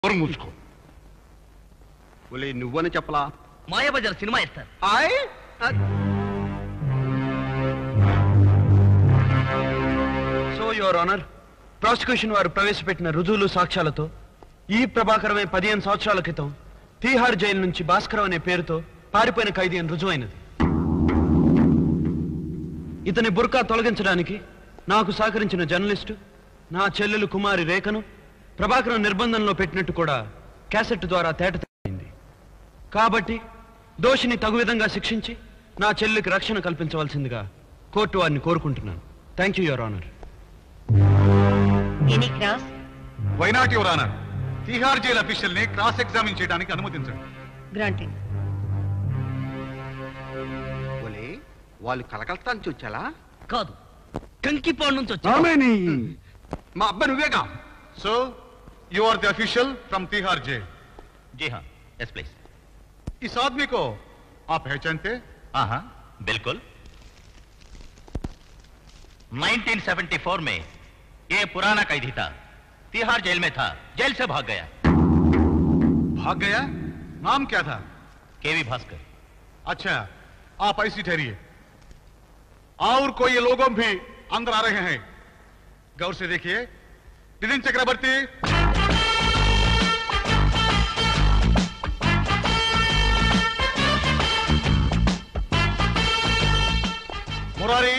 నోరు మూసుకో ఒలే నువ్వని చెప్పలా మాయాబజార్ సినిమా ఇస్తారు ఆయ్ సో యువర్ ఆనర్ ప్రాసిక్యూషన్ వారు ప్రవేశపెట్టిన రుజువులు సాక్ష్యాలతో ఈ ప్రభాకరమే పదిహేను సంవత్సరాల క్రితం తీహార్ జైలు నుంచి భాస్కరం అనే పేరుతో పారిపోయిన ఖైదీ అని రుజువైనది ఇతని బుర్కా తొలగించడానికి నాకు సహకరించిన జర్నలిస్టు నా చెల్లెలు కుమారి రేఖను ప్రభాకరం నిర్బంధంలో పెట్టినట్టు కూడా క్యాసెట్ ద్వారా తేటతెల్లింది కాబట్టి దోషిని తగు విధంగా శిక్షించి నా చెల్లికి రక్షణ కల్పించవలసిందిగా కోర్టు వారిని కోరుకుంటున్నాను thank you your honour any cross why not your honour Tihar jail official ని క్రాస్ ఎగ్జామిన్ చేయడానికి అనుమతించండి గ్రాంటెడ్ ఒలే వాళ్ళు కలకత్తా నుంచి వచ్చాలా కాదు కంకిపాడు నుంచి వచ్చి మా అబ్బాయి నువ్వేగా so you are the official from Tihar jail जी हाँ यस प्लीज इस आदमी को आप पहचानते हाँ हाँ बिल्कुल 1974 में ये पुराना कैदी था तिहाड़ जेल में था जेल से भाग गया भाग गया नाम क्या था केवी भास्कर अच्छा आप ऐसी ठहरिए और कोई लोगों भी अंदर आ रहे हैं गौर से देखिए नितिन चक्रवर्ती मुरारी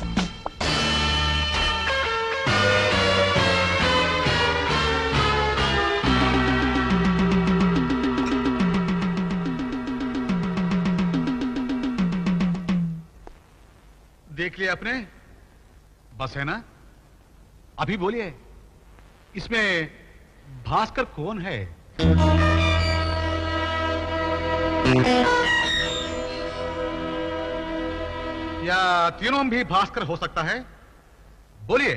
देख लिया आपने बस है ना अभी बोलिए इसमें भास्कर कौन है या तीनों भी भास्कर हो सकता है बोलिए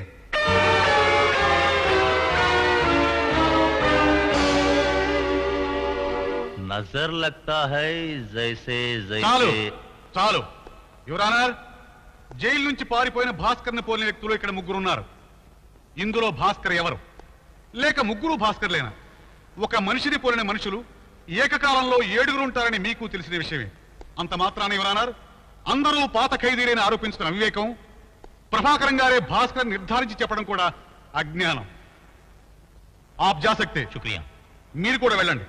नजर लगता है जैसे చాలు जैसे చాలు యువరానర్ జైలు నుంచి పారిపోయిన భాస్కర్ ని పోలిన వ్యక్తులు ఇక్కడ ముగ్గురు ఉన్నారు ఇందులో భాస్కర్ ఎవరు లేక ముగ్గురు భాస్కర్లేనా ఒక మనిషిని పోలిన మనుషులు ఏకకాలంలో ఏడుగురు ఉంటారని మీకు తెలిసిన విషయమే అంత మాత్రాన యువరానర్ అందరూ పాత ఖైదీలని ఆరోపించుకున్న అవివేకం ప్రభాకరం గారే భాస్కర్ నిర్ధారించి చెప్పడం కూడా అజ్ఞానం ఆప్ జా సక్తే शुक्रिया మీరు కూడా వెళ్ళండి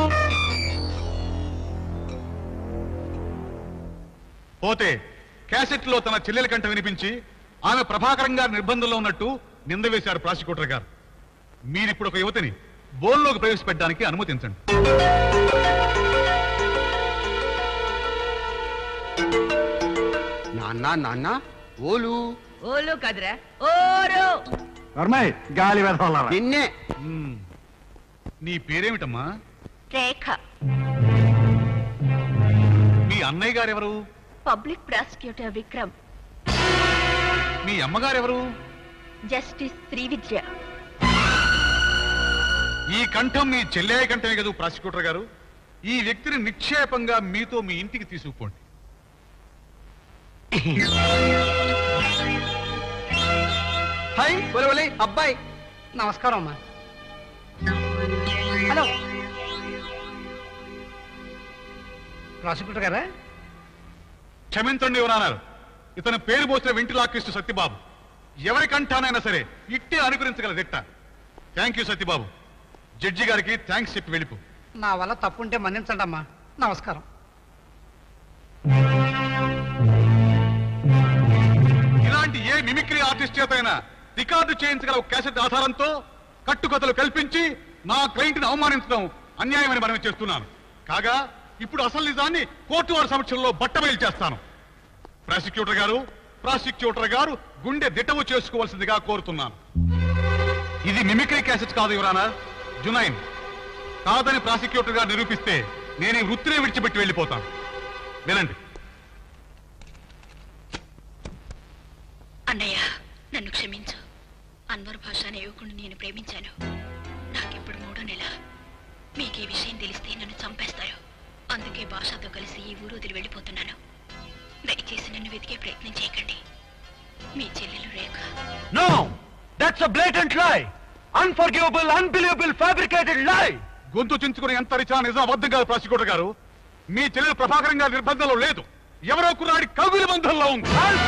పోతే క్యాసెట్ లో తన చెల్లెల కంట వినిపించి ఆమె ప్రభాకరం గారి నిర్బంధంలో ఉన్నట్టు నింద వేశారు ప్రాసిక్యూటర్ గారు మీరిప్పుడు ఒక యువతిని బోన్లోకి ప్రవేశపెట్టడానికి అనుమతించండి నాన్న నాన్న ఓలు ఓలు కాదురా ఓరు గాలి వెదవలారా నిన్నే మ్మ్. నీ పేరేమిటమ్మా రేఖ మీ అన్నయ్య గారు ఎవరు పబ్లిక్ ప్రాసిక్యూటర్ విక్రమ్ మీ అమ్మగారు ఎవరు జస్టిస్ శ్రీవిద్య ఈ కంఠం మీ చెల్లెయ్య కంఠమే కదా ప్రాసిక్యూటర్ గారు ఈ వ్యక్తిని నిక్షేపంగా మీతో మీ ఇంటికి తీసుకుపోండి హాయ్ ఒలే ఒలే అబ్బాయి నమస్కారం అమ్మా హలో ప్రాసిక్యూటర్ గారా క్షమించండి ఎవరన్నారు ఇతను పేరు పోసిన వెంటిలాకిస్తూ సత్యబాబు ఎవరి కంఠానైనా సరే ఇట్టే అనుకరించగల దిట్ట థ్యాంక్ యూ సత్యబాబు జడ్జి గారికి థ్యాంక్స్ చెప్పి వెళ్ళిపో నా వల్ల తప్పుంటే మన్నించండి అమ్మా నమస్కారం ఇలాంటి ఏ మిమిక్రీ ఆర్టిస్ట్ చేతైనా రికార్డు చేయించగల ఒక క్యాసెట్ ఆధారంతో కట్టుకథలు కల్పించి నా క్లయింట్ ని అవమానించడం అన్యాయమని మనం చేస్తున్నాను కాగా ఇప్పుడు అసలు నిజాన్ని కోర్టు వారి సమక్షంలో బట్టబయలు చేస్తాను ప్రాసిక్యూటర్ గారు ప్రాసిక్యూటర్ గారు గుండె దిట్టవు చేసుకోవాల్సిందిగా కోరుతున్నాను ఇది మిమిక్రీ క్యాసెట్ కాదు యువరానా జునైన్ కాదని ప్రాసిక్యూటర్ గారు నిరూపిస్తే నేను ఈ వృత్తినే విడిచిపెట్టి వెళ్ళిపోతాను వినండి అన్నయ్య నన్ను క్షమించు అన్వర్ భాష అనే యువకుడిని నేను ప్రేమించాను నాకిప్పుడు మూడో నెల మీకు ఈ విషయం తెలిస్తే నన్ను చంపేస్తారు అందుకే భాషతో కలిసి ఈ ఊరు వదిలి వెళ్ళిపోతున్నాను దయచేసి నన్ను వెతికే ప్రయత్నం చేయకండి మీ చెల్లెలు Rekha no that's a blatant lie unforgivable unbelievable fabricated lie గొంతు చించుకుని ఎంత రిచా నిజం అబద్ధం కాదు ప్రాసిక్యూటర్ గారు మీ చెల్లెలు ప్రభాకరం గారి నిర్బంధంలో లేదు ఎవరో కుర్రాడి కవిరి బంధంలో ఉంది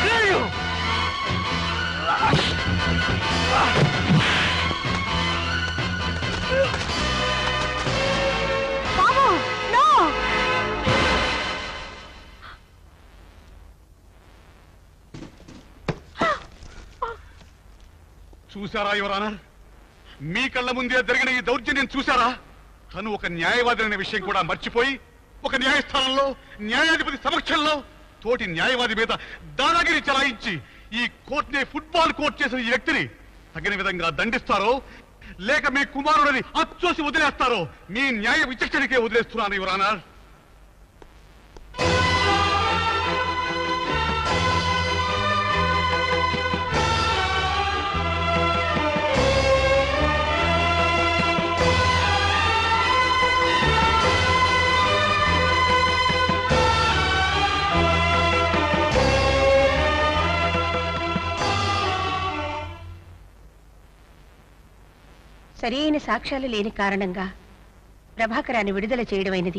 చూసారా యువరానా మీ కళ్ళ ముందే జరిగిన ఈ దౌర్జన్యం చూసారా తను ఒక న్యాయవాది అనే విషయం కూడా మర్చిపోయి ఒక న్యాయస్థానంలో న్యాయాధిపతి సమక్షంలో తోటి న్యాయవాది మీద దాదాగిరి చలాయించి ఈ కోర్టుని ఫుట్బాల్ కోర్ట్ చేసిన ఈ వ్యక్తిని తగిన విధంగా దండిస్తారో లేక మీ కుమారుడిని అచ్చోసి వదిలేస్తారో మీ న్యాయ విచక్షణకే వదిలేస్తున్నాను యువరానా సరైన సాక్ష్యాలు లేని కారణంగా ప్రభాకరాన్ని విడుదల చేయడమైనది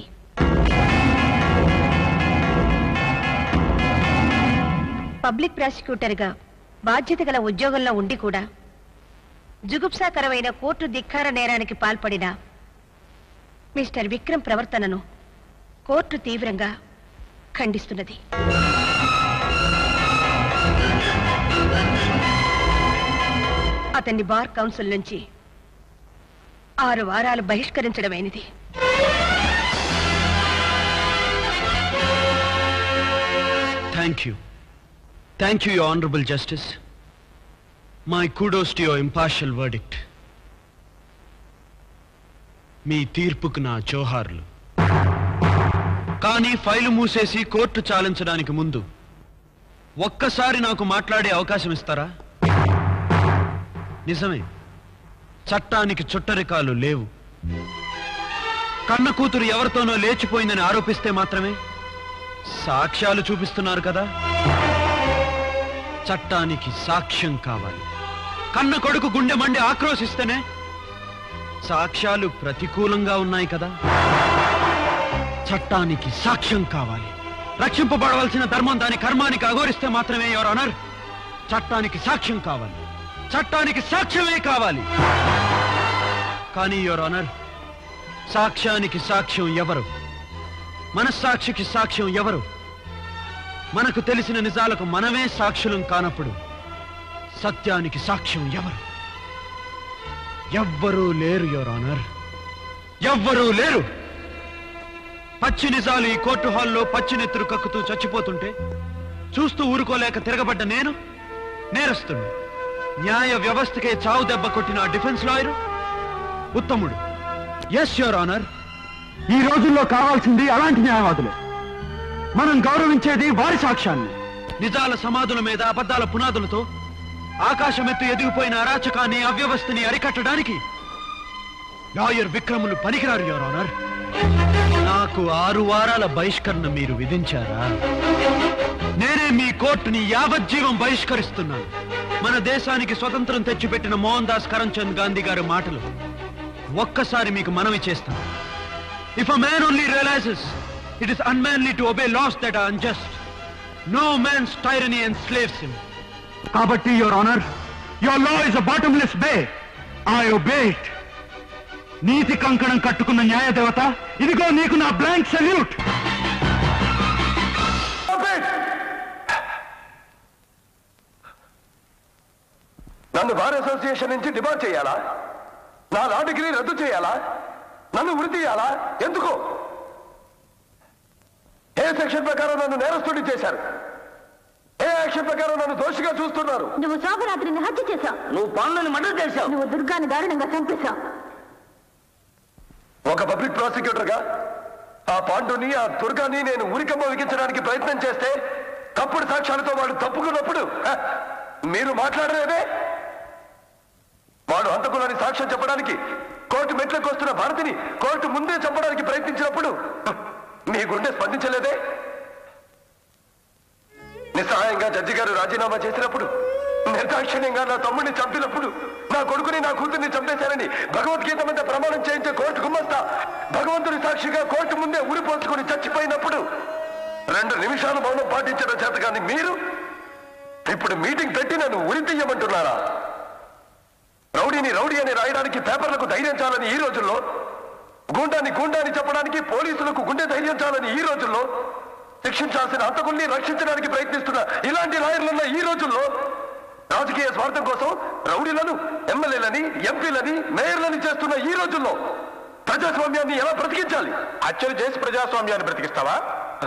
పబ్లిక్ ప్రాసిక్యూటర్గా బాధ్యత గల ఉద్యోగంలో ఉండి కూడా జుగుప్సాకరమైన కోర్టు ధిక్కార నేరానికి పాల్పడిన మిస్టర్ విక్రమ్ ప్రవర్తనను కోర్టు తీవ్రంగా ఖండిస్తున్నది అతన్ని బార్ కౌన్సిల్ నుంచి ఆరు వారాలు బహిష్కరించడమైనది thank you thank you your honourable justice my kudos to your impartial verdict మీ తీర్పుకు నా జోహార్లు కానీ ఫైలు మూసేసి కోర్టు చాలించడానికి ముందు ఒక్కసారి నాకు మాట్లాడే అవకాశం ఇస్తారా నిజమే చట్టానికి చుట్టరికాలు లేవు కన్న కూతురు ఎవరితోనో లేచిపోయిందని ఆరోపిస్తే మాత్రమే సాక్ష్యాలు చూపిస్తున్నారు కదా చట్టానికి సాక్ష్యం కావాలి కన్న కొడుకు గుండె మండి ఆక్రోశిస్తేనే సాక్ష్యాలు ప్రతికూలంగా ఉన్నాయి కదా చట్టానికి సాక్ష్యం కావాలి రక్షింపబడవలసిన ధర్మం దాని కర్మానికి అఘోరిస్తే మాత్రమే ఎవరు అనర్ చట్టానికి సాక్ష్యం కావాలి చట్టానికి సాక్ష్యమే కావాలి కానీ యువర్ ఆనర్ సాక్ష్యానికి సాక్ష్యం ఎవరు మనస్సాక్షికి సాక్ష్యం ఎవరు మనకు తెలిసిన నిజాలకు మనమే సాక్షులం కానప్పుడు సత్యానికి సాక్ష్యం ఎవరు ఎవ్వరూ లేరు యువర్ ఆనర్ ఎవ్వరూ లేరు పచ్చి నిజాలు ఈ కోర్టు హాల్లో పచ్చి నెత్తురు కక్కుతూ చచ్చిపోతుంటే చూస్తూ ఊరుకోలేక తిరగబడ్డ నేను నేరస్తుడు న్యాయ వ్యవస్థకే చావు దెబ్బ కొట్టిన ఆ డిఫెన్స్ లాయరు ఉత్తముడు ఎస్ యువర్ ఆనర్ ఈ రోజుల్లో కావాల్సింది అలాంటి న్యాయవాదులే మనం గౌరవించేది వారి సాక్ష్యాన్ని నిజాల సమాధుల మీద అబద్ధాల పునాదులతో ఆకాశమెత్తు ఎదిగిపోయిన అరాచకాన్ని అవ్యవస్థని అరికట్టడానికి లాయర్ విక్రములు పనికిరారు యువర్ ఆనర్ నాకు ఆరు వారాల బహిష్కరణ మీరు విధించారా నేనే మీ కోర్టుని యావజ్జీవం బహిష్కరిస్తున్నాను మన దేశానికి స్వతంత్రం తెచ్చిపెట్టిన మోహన్ దాస్ కరంచంద్ గాంధీ గారి మాటలు ఒక్కసారి మీకు మనవి చేస్తాను if a man only realises it is unmanly to obey laws that are unjust no man's tyranny and slaves him కాబట్టి your honour your law is a bottomless bay I obey it నీతి కంకణం కట్టుకున్న న్యాయదేవత ఇదిగో నీకు నా blank salute నన్ను bar association నుంచి డిమాండ్ చేయాలా నా లా డిగ్రీ రద్దు చేయాలా నన్ను వృత్తి తీయాలా ఎందుకు ఏ సెక్షన్ ప్రకారం నన్ను నేరస్తుడి చేశారు ఏ యాక్షన్ ప్రకారం నన్ను దోషిగా చూస్తున్నారు నువ్వు శోభరాత్రిని హత్య చేశావు నువ్వు పనులను మర్డర్ చేశావు నువ్వు దుర్గాన్ని దారుణంగా చంపేశావు ఒక పబ్లిక్ ప్రాసిక్యూటర్ గా ఆ పాండుని ఆ దుర్గాని నేను ఉరికమ్మ విగించడానికి ప్రయత్నం చేస్తే తప్పుడు సాక్ష్యాలతో వాడు తప్పుకున్నప్పుడు హ, మీరు మాట్లాడలేదే వాడు హంతకులని సాక్ష్యం చెప్పడానికి కోర్టు మెట్లకు వస్తున్న భారతిని కోర్టు ముందే చంపడానికి ప్రయత్నించినప్పుడు హ, మీ గుండె స్పందించలేదే నిస్సహాయంగా జడ్జి గారు రాజీనామా చేసినప్పుడు నిర్దాక్షిణ్యంగా నా తమ్ముడిని చంపినప్పుడు నా కొడుకుని నా కూతుర్ని చంపేశారని భగవద్గీత మీద ప్రమాణం చేయించే కోర్టు గుమ్మస్తా భగవంతుడి సాక్షిగా కోర్టు ముందే ఉరిపోసుకుని చచ్చిపోయినప్పుడు రెండు నిమిషాలు మౌనం పాటించడం చేత కానీ మీరు ఇప్పుడు మీటింగ్ పెట్టి నన్ను ఉరి తీయమంటున్నారా రౌడీని రౌడీ అని రాయడానికి పేపర్లకు ధైర్యం చాలని ఈ రోజుల్లో గుండాన్ని గుండాన్ని చెప్పడానికి పోలీసులకు గుండె ధైర్యం చాలని ఈ రోజుల్లో శిక్షించాల్సిన హంతకుల్ని రక్షించడానికి ప్రయత్నిస్తున్న ఇలాంటి లాయర్లున్న ఈ రోజుల్లో రాజకీయ స్వార్థం కోసం రౌడీలను ఎమ్మెల్యేలని ఎంపీలని మేయర్లని చేస్తున్న ఈ రోజుల్లో ప్రజాస్వామ్యాన్ని ఎలా బ్రతికించాలి హత్యలు చేసి ప్రజాస్వామ్యాన్ని బ్రతికిస్తావా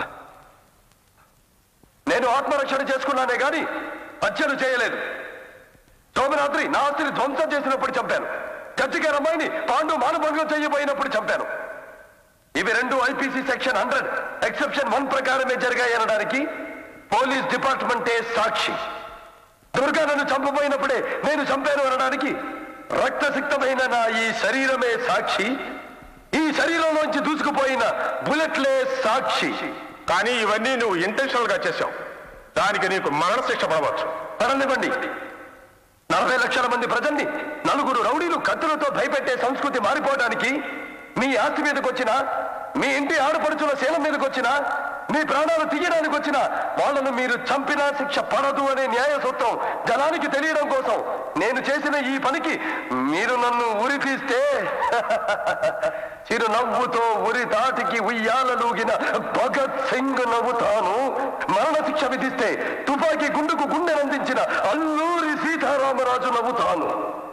నేను ఆత్మరక్షణ చేసుకున్నానే గాని హత్యలు చేయలేదు సోమరాత్రి నా ఆస్తిని ధ్వంసం చేసినప్పుడు చంపాను జడ్జి గారి అమ్మాయిని పాండు మానభంగం చేయబోయినప్పుడు చంపాను ఇవి రెండు IPC section hundred exception one ప్రకారమే జరిగాయి అనడానికి పోలీస్ డిపార్ట్మెంటే సాక్షి దుర్గా నన్ను చంపబోయినప్పుడే నేను చంపాను అనడానికి రక్తసిక్తమైన నా ఈ శరీరమే సాక్షి ఈ శరీరంలోంచి దూసుకుపోయిన బుల్లెట్లే సాక్షి కానీ ఇవన్నీ నువ్వు ఇంటెన్షనల్ గా చేశావు దానికి నీకు మరణశిక్ష పడవచ్చు పడనివ్వండి నలభై లక్షల మంది ప్రజల్ని నలుగురు రౌడీలు కత్తులతో భయపెట్టే సంస్కృతి మారిపోవడానికి మీ ఆస్తి మీదకి వచ్చినా మీ ఇంటి ఆడపడుచుల శీలం మీదకి వచ్చినా మీ ప్రాణాలు తీయడానికి వచ్చినా వాళ్ళను మీరు చంపినా శిక్ష పడదు అనే న్యాయ సూత్రం జనానికి తెలియడం కోసం నేను చేసిన ఈ పనికి మీరు నన్ను ఉరిపిస్తే చిరు నవ్వుతో ఉరి తాటికి ఉయ్యాలలూగిన భగత్ సింగ్ నవ్వుతాను మరణశిక్ష విధిస్తే తుపాకీ గుండుకు గుండెనందించిన అల్లూరి సీతారామరాజు నవ్వుతాను